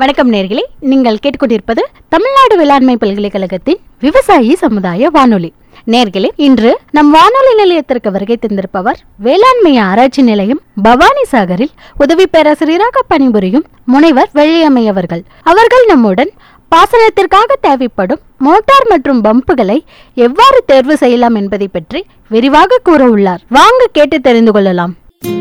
வணக்கம் நேர்களே நீங்கள் கேட்டுக்கொண்டிருப்பது தமிழ்நாடு வேளாண்மை பல்கலைக்கழகத்தின் விவசாயி சமுதாய வானொலி நேர்களே இன்று நம் வானொலி நிலையத்திற்கு வருகை தந்திருப்பவர் வேளாண்மை ஆராய்ச்சி நிலையம் பவானி சாகரில் உதவி பேராசிரியராக பணிபுரியும் முனைவர் வெள்ளியம்மை அவர்கள் அவர்கள் நம்முடன் பாசனத்திற்காக தேவைப்படும் மோட்டார் மற்றும் பம்புகளை எவ்வாறு தேர்வு செய்யலாம் என்பதை பற்றி விரிவாக கூற உள்ளார் வாங்க கேட்டு தெரிந்து கொள்ளலாம்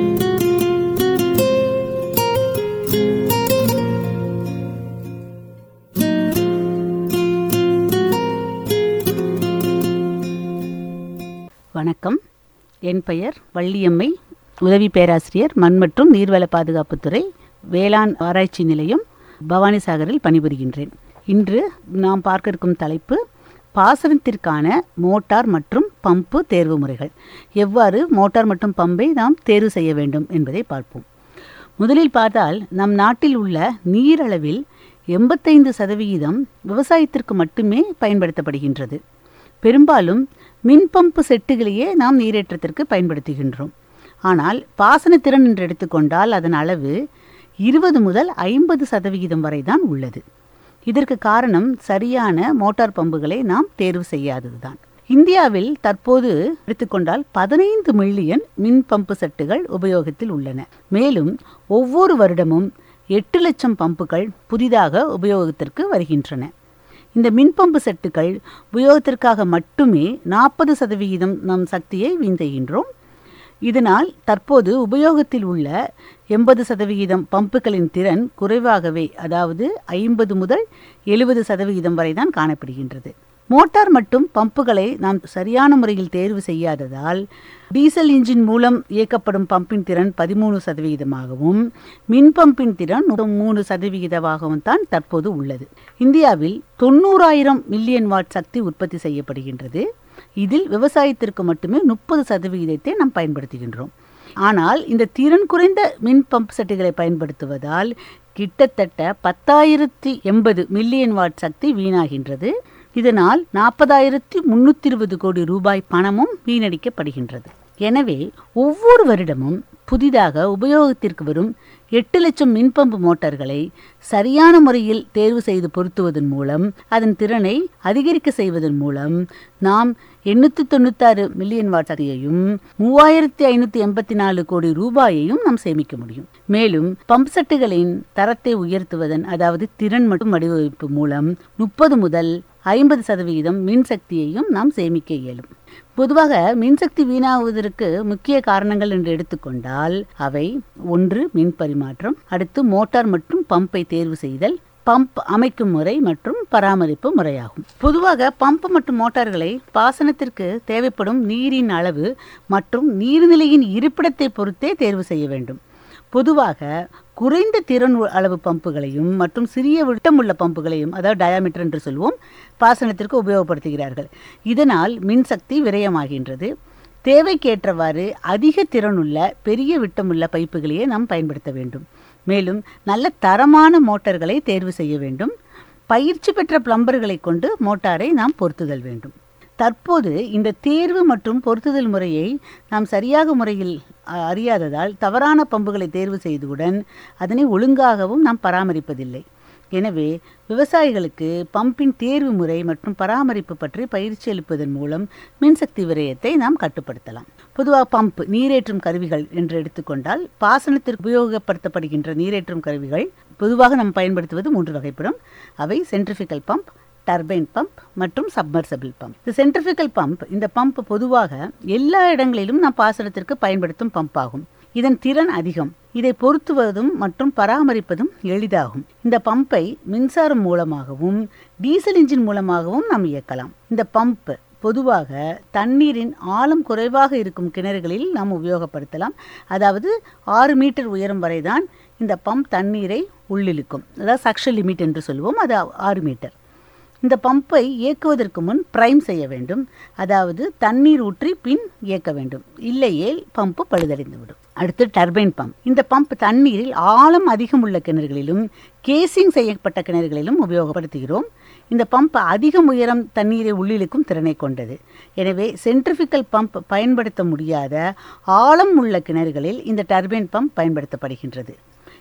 வணக்கம் என் பெயர் வள்ளியம்மை உதவி பேராசிரியர் மண் மற்றும் நீர்வள பாதுகாப்புத்துறை வேளாண் ஆராய்ச்சி நிலையம் பவானிசாகரில் பணிபுரிகின்றேன் இன்று நாம் பார்க்க இருக்கும் தலைப்பு பாசனத்திற்கான மோட்டார் மற்றும் பம்பு தேர்வு முறைகள் எவ்வாறு மோட்டார் மற்றும் பம்பை நாம் தேர்வு செய்ய வேண்டும் என்பதை பார்ப்போம் முதலில் பார்த்தால் நம் நாட்டில் உள்ள நீரளவில் எண்பத்தைந்து சதவிகிதம் விவசாயத்திற்கு மட்டுமே பயன்படுத்தப்படுகின்றது பெரும்பாலும் மின்பம்பு செட்டுகளையே நாம் நீரேற்றத்திற்கு பயன்படுத்துகின்றோம் ஆனால் பாசனத்திறன் என்று எடுத்துக்கொண்டால் அதன் அளவு இருபது முதல் ஐம்பது சதவிகிதம் வரை தான் உள்ளது இதற்கு காரணம் சரியான மோட்டார் பம்புகளை நாம் தேர்வு செய்யாததுதான் இந்தியாவில் தற்போது எடுத்துக்கொண்டால் பதினைந்து மில்லியன் மின் பம்பு செட்டுகள் உபயோகத்தில் உள்ளன மேலும் ஒவ்வொரு வருடமும் எட்டு லட்சம் பம்புகள் புதிதாக உபயோகத்திற்கு வருகின்றன இந்த மின்பம்பு செட்டுகள் உபயோகத்திற்காக மட்டுமே நாற்பது சதவிகிதம் நம் சக்தியை வீண் செய்கின்றோம் இதனால் தற்போது உபயோகத்தில் உள்ள எண்பது சதவிகிதம் பம்புகளின் திறன் குறைவாகவே அதாவது ஐம்பது முதல் எழுபது சதவிகிதம் வரை தான் காணப்படுகின்றது மோட்டார் மற்றும் பம்புகளை நாம் சரியான முறையில் தேர்வு செய்யாததால் டீசல் இன்ஜின் மூலம் இயக்கப்படும் பம்பின் திறன் பதிமூணு சதவிகிதமாகவும் மின் பம்பின் திறன் மூணு சதவிகிதமாகவும் தான் தற்போது உள்ளது இந்தியாவில் தொண்ணூறாயிரம் மில்லியன் வாட் சக்தி உற்பத்தி செய்யப்படுகின்றது இதில் விவசாயத்திற்கு மட்டுமே முப்பது சதவிகிதத்தை நாம் பயன்படுத்துகின்றோம் ஆனால் இந்த திறன் குறைந்த மின் பம்ப் செட்டுகளை பயன்படுத்துவதால் கிட்டத்தட்ட பத்தாயிரத்தி எண்பது மில்லியன் வாட் சக்தி வீணாகின்றது இதனால் நாற்பதாயிரத்தி முன்னூற்றி இருபது கோடி ரூபாய் பணமும் வீணடிக்கப்படுகின்றது எனவே ஒவ்வொரு வருடமும் புதிதாக உபயோகத்திற்கு வரும் எட்டு லட்சம் மின்பம்பு மோட்டார்களை சரியான முறையில் தேர்வு செய்து பொருத்துவதன் மூலம் அதன் திறனை அதிகரிக்க செய்வதன் மூலம் நாம் எண்ணூற்றி தொண்ணூத்தாறு மில்லியன் வாட் சக்தியையும் மூவாயிரத்தி ஐநூற்றி எண்பத்தி நாலு கோடி ரூபாயையும் நாம் சேமிக்க முடியும் மேலும் பம்ப் செட்டுகளின் தரத்தை உயர்த்துவதன் அதாவது திறன் மற்றும் வடிவமைப்பு மூலம் முப்பது முதல் ஐம்பது சதவிகிதம் மின்சக்தியையும் நாம் சேமிக்க இயலும் பொதுவாக மின்சக்தி வீணாகுவதற்கு முக்கிய காரணங்கள் என்று எடுத்துக்கொண்டால் அவை ஒன்று மின் பரிமாற்றம் அடுத்து மோட்டார் மற்றும் பம்பை தேர்வு செய்தல் பம்ப் அமைக்கும் முறை மற்றும் பராமரிப்பு முறையாகும் பொதுவாக பம்ப் மற்றும் மோட்டார்களை பாசனத்திற்கு தேவைப்படும் நீரின் அளவு மற்றும் நீர்நிலையின் இருப்பிடத்தை பொறுத்தே தேர்வு செய்ய வேண்டும் பொதுவாக குறைந்த திறன் அளவு பம்புகளையும் மற்றும் சிறிய விட்டமுள்ள பம்புகளையும் அதாவது டயாமீட்டர் என்று சொல்வோம் பாசனத்திற்கு உபயோகப்படுத்துகிறார்கள் இதனால் மின்சக்தி விரயமாகின்றது தேவைக்கேற்றவாறு அதிக திறனுள்ள பெரிய விட்டமுள்ள பைப்புகளையே நாம் பயன்படுத்த வேண்டும் மேலும் நல்ல தரமான மோட்டார்களை தேர்வு செய்ய வேண்டும் பயிற்சி பெற்ற பிளம்பர்களை கொண்டு மோட்டாரை நாம் பொருத்துதல் வேண்டும் தற்போது இந்த தேர்வு மற்றும் பொருத்துதல் முறையை நாம் சரியாக முறையில் அறியாததால் தவறான பம்புகளை தேர்வு செய்தவுடன் அதனை ஒழுங்காகவும் நாம் பராமரிப்பதில்லை எனவே விவசாயிகளுக்கு பம்பின் தேர்வு முறை மற்றும் பராமரிப்பு பற்றி பயிற்சி அளிப்பதன் மூலம் மின்சக்தி விரயத்தை நாம் கட்டுப்படுத்தலாம் பொதுவாக பம்ப் நீரேற்றும் கருவிகள் என்று எடுத்துக்கொண்டால் பாசனத்திற்கு உபயோகப்படுத்தப்படுகின்ற நீரேற்றும் கருவிகள் பொதுவாக நாம் பயன்படுத்துவது மூன்று வகைப்படும் அவை சென்ட்ரிஃபிகல் பம்ப் டர்பைன் பம்ப் மற்றும் சப்மர்சபிள் பம்ப் இந்த சென்ட்ரிஃபிகல் பம்ப் இந்த பம்ப் பொதுவாக எல்லா இடங்களிலும் நாம் பாசனத்திற்கு பயன்படுத்தும் பம்ப் ஆகும் இதன் திறன் அதிகம் இதை பொருத்துவதும் மற்றும் பராமரிப்பதும் எளிதாகும் இந்த பம்பை மின்சாரம் மூலமாகவும் டீசல் இன்ஜின் மூலமாகவும் நாம் இயக்கலாம் இந்த பம்ப் பொதுவாக தண்ணீரின் ஆழம் குறைவாக இருக்கும் கிணறுகளில் நாம் உபயோகப்படுத்தலாம் அதாவது ஆறு மீட்டர் உயரம் வரை தான் இந்த பம்ப் தண்ணீரை உள்ளிழுக்கும் அதாவது சக்ஷ லிமிட் என்று சொல்லுவோம் அது ஆறு மீட்டர் இந்த பம்பை இயக்குவதற்கு முன் பிரைம் செய்ய வேண்டும் அதாவது தண்ணீர் ஊற்றி பின் இயக்க வேண்டும் இல்லையேல் பம்பு பழுதடைந்துவிடும் அடுத்து டர்பைன் பம்ப் இந்த பம்ப் தண்ணீரில் ஆழம் அதிகம் உள்ள கிணறுகளிலும் கேசிங் செய்யப்பட்ட கிணறுகளிலும் உபயோகப்படுத்துகிறோம் இந்த பம்ப் அதிகம் உயரம் தண்ணீரை உள்ளிழுக்கும் திறனை கொண்டது எனவே சென்ட்ரிஃபிக்கல் பம்ப் பயன்படுத்த முடியாத ஆழம் உள்ள கிணறுகளில் இந்த டர்பைன் பம்ப் பயன்படுத்தப்படுகின்றது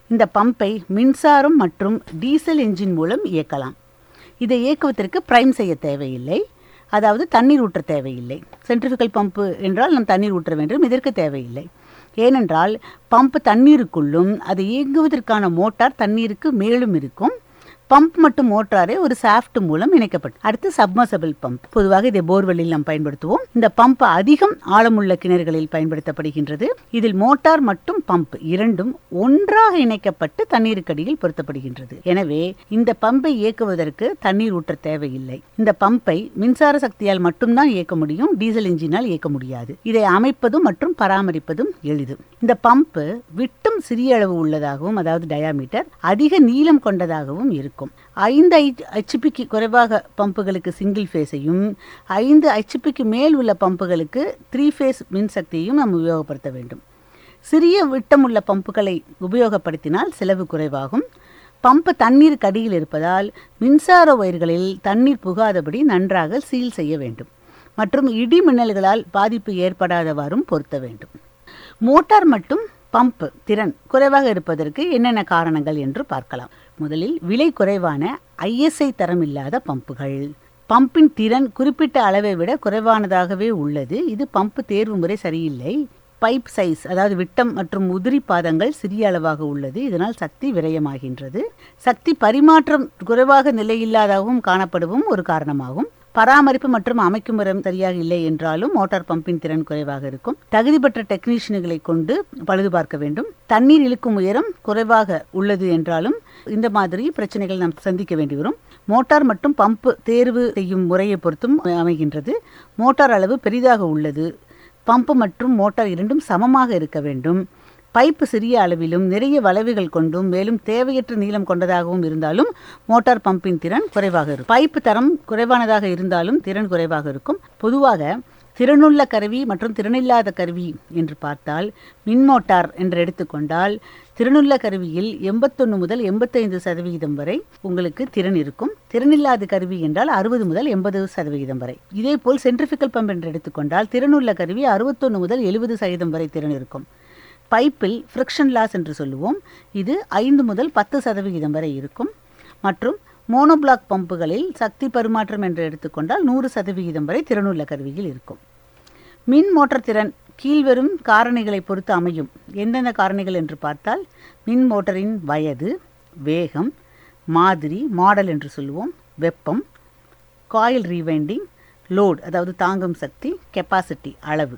இந்த பம்பை மின்சாரம் மற்றும் டீசல் என்ஜின் மூலம் இயக்கலாம் இதை இயக்குவதற்கு பிரைம் செய்ய தேவையில்லை அதாவது தண்ணீர் ஊற்ற தேவையில்லை சென்ட்ரிஃபிகல் பம்பு என்றால் நாம் தண்ணீர் ஊற்ற வேண்டும் இதற்கு தேவையில்லை ஏனென்றால் பம்ப் தண்ணீருக்குள்ளும் அது இயங்குவதற்கான மோட்டார் தண்ணீருக்கு மேலும் இருக்கும் பம்ப் மற்றும் மோட்டாரே ஒரு சாஃப்ட் மூலம் இணைக்கப்பட்டு அடுத்து சப்மர்சபிள் பம்ப் பொதுவாக இதை போர்வெல்லில் நாம் பயன்படுத்துவோம் இந்த பம்ப் அதிகம் ஆழமுள்ள கிணறுகளில் பயன்படுத்தப்படுகின்றது இதில் மோட்டார் மற்றும் பம்ப் இரண்டும் ஒன்றாக இணைக்கப்பட்டு தண்ணீருக்கடியில் பொருத்தப்படுகின்றது எனவே இந்த பம்பை இயக்குவதற்கு தண்ணீர் ஊற்ற தேவையில்லை இந்த பம்பை மின்சார சக்தியால் மட்டும்தான் இயக்க முடியும் டீசல் இன்ஜினால் இயக்க முடியாது இதை அமைப்பதும் மற்றும் பராமரிப்பதும் எளிது இந்த பம்பு விட்டும் சிறிய அளவு உள்ளதாகவும் அதாவது டயாமீட்டர் அதிக நீளம் கொண்டதாகவும் இருக்கும் ஐந்து ஹெச்பிக்கு குறைவாக பம்புகளுக்கு சிங்கிள் ஃபேஸையும் ஐந்து ஹெச்பிக்கு மேல் உள்ள பம்புகளுக்கு த்ரீ ஃபேஸ் மின்சக்தியையும் நாம் உபயோகப்படுத்த வேண்டும் சிறிய விட்டமுள்ள பம்புகளை உபயோகப்படுத்தினால் செலவு குறைவாகும் பம்பு தண்ணீர் கடியில் இருப்பதால் மின்சார ஒயர்களில் தண்ணீர் புகாதபடி நன்றாக சீல் செய்ய வேண்டும் மற்றும் இடி மின்னல்களால் பாதிப்பு ஏற்படாதவாறும் பொருத்த வேண்டும் மோட்டார் மற்றும் பம்ப் திறன் குறைவாக இருப்பதற்கு என்னென்ன காரணங்கள் என்று பார்க்கலாம் முதலில் விலை குறைவான ஐஎஸ்ஐ தரம் இல்லாத பம்புகள் பம்பின் திறன் குறிப்பிட்ட அளவை விட குறைவானதாகவே உள்ளது இது பம்பு தேர்வு முறை சரியில்லை பைப் சைஸ் அதாவது விட்டம் மற்றும் உதிரி பாதங்கள் சிறிய அளவாக உள்ளது இதனால் சக்தி விரயமாகின்றது சக்தி பரிமாற்றம் குறைவாக நிலையில்லாதாகவும் காணப்படவும் ஒரு காரணமாகும் பராமரிப்பு மற்றும் அமைக்கும் முறை சரியாக இல்லை என்றாலும் மோட்டார் பம்பின் திறன் குறைவாக இருக்கும் தகுதி பெற்ற டெக்னீஷியன்களை கொண்டு பழுது பார்க்க வேண்டும் தண்ணீர் இழுக்கும் உயரம் குறைவாக உள்ளது என்றாலும் இந்த மாதிரி பிரச்சனைகள் நாம் சந்திக்க வேண்டி வரும் மோட்டார் மற்றும் பம்பு தேர்வு செய்யும் முறையை பொறுத்தும் அமைகின்றது மோட்டார் அளவு பெரிதாக உள்ளது பம்பு மற்றும் மோட்டார் இரண்டும் சமமாக இருக்க வேண்டும் பைப்பு சிறிய அளவிலும் நிறைய வளைவுகள் கொண்டும் மேலும் தேவையற்ற நீளம் கொண்டதாகவும் இருந்தாலும் மோட்டார் பம்பின் திறன் குறைவாக இருக்கும் பைப்பு தரம் குறைவானதாக இருந்தாலும் திறன் குறைவாக இருக்கும் பொதுவாக திறனுள்ள கருவி மற்றும் திறனில்லாத கருவி என்று பார்த்தால் மின் மோட்டார் என்று எடுத்துக்கொண்டால் திறனுள்ள கருவியில் எண்பத்தொன்று முதல் எண்பத்தைந்து சதவிகிதம் வரை உங்களுக்கு திறன் இருக்கும் திறனில்லாத கருவி என்றால் அறுபது முதல் எண்பது சதவிகிதம் வரை இதேபோல் சென்ட்ரிஃபிகல் பம்ப் என்று எடுத்துக்கொண்டால் திறனுள்ள கருவி அறுபத்தொன்று முதல் எழுபது சதவீதம் வரை திறன் இருக்கும் பைப்பில் ஃப்ரிக்ஷன் லாஸ் என்று சொல்லுவோம் இது ஐந்து முதல் பத்து சதவிகிதம் வரை இருக்கும் மற்றும் மோனோபிளாக் பம்புகளில் சக்தி பரிமாற்றம் என்று எடுத்துக்கொண்டால் நூறு சதவிகிதம் வரை திறனுள்ள கருவியில் இருக்கும் மின் மோட்டார் திறன் கீழ்வரும் காரணிகளை பொறுத்து அமையும் எந்தெந்த காரணிகள் என்று பார்த்தால் மின் மோட்டரின் வயது வேகம் மாதிரி மாடல் என்று சொல்லுவோம் வெப்பம் காயில் ரீவைண்டிங் லோட் அதாவது தாங்கும் சக்தி கெப்பாசிட்டி அளவு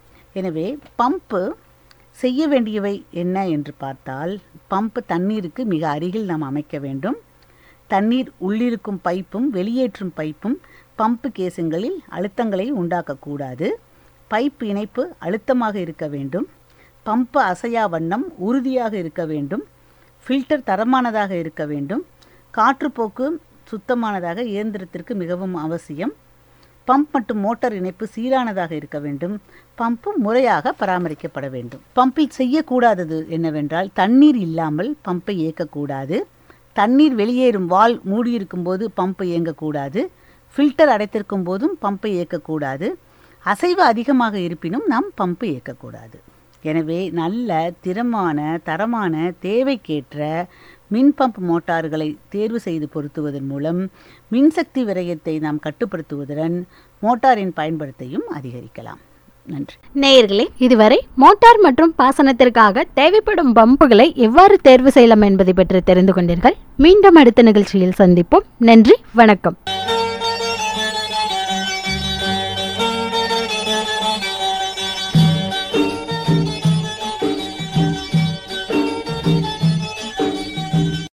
எனவே பம்பு செய்ய வேண்டியவை என்ன என்று பார்த்தால் பம்பு தண்ணீருக்கு மிக அருகில் நாம் அமைக்க வேண்டும் தண்ணீர் உள்ளிருக்கும் பைப்பும் வெளியேற்றும் பைப்பும் பம்பு கேசுங்களில் அழுத்தங்களை உண்டாக்கக்கூடாது பைப் இணைப்பு அழுத்தமாக இருக்க வேண்டும் பம்பு அசையா வண்ணம் உறுதியாக இருக்க வேண்டும் ஃபில்டர் தரமானதாக இருக்க வேண்டும் காற்றுப்போக்கு சுத்தமானதாக இயந்திரத்திற்கு மிகவும் அவசியம் பம்ப் மற்றும் மோட்டார் இணைப்பு சீரானதாக இருக்க வேண்டும் பம்பு முறையாக பராமரிக்கப்பட வேண்டும் பம்பில் செய்யக்கூடாதது என்னவென்றால் தண்ணீர் இல்லாமல் பம்பை இயக்கக்கூடாது தண்ணீர் வெளியேறும் வால் மூடியிருக்கும் போது பம்பு இயங்கக்கூடாது ஃபில்டர் அடைத்திருக்கும் போதும் பம்பை இயக்கக்கூடாது அசைவு அதிகமாக இருப்பினும் நாம் பம்பு இயக்கக்கூடாது எனவே நல்ல திறமான தரமான தேவைக்கேற்ற மின் பம்ப் மோட்டார்களை தேர்வு செய்து பொருத்துவதன் மூலம் மின்சக்தி விரயத்தை நாம் கட்டுப்படுத்துவதுடன் மோட்டாரின் பயன்படுத்தையும் அதிகரிக்கலாம் நன்றி நேயர்களே இதுவரை மோட்டார் மற்றும் பாசனத்திற்காக தேவைப்படும் பம்புகளை எவ்வாறு தேர்வு செய்யலாம் என்பதை பற்றி தெரிந்து கொண்டீர்கள் மீண்டும் அடுத்த நிகழ்ச்சியில் சந்திப்போம் நன்றி வணக்கம்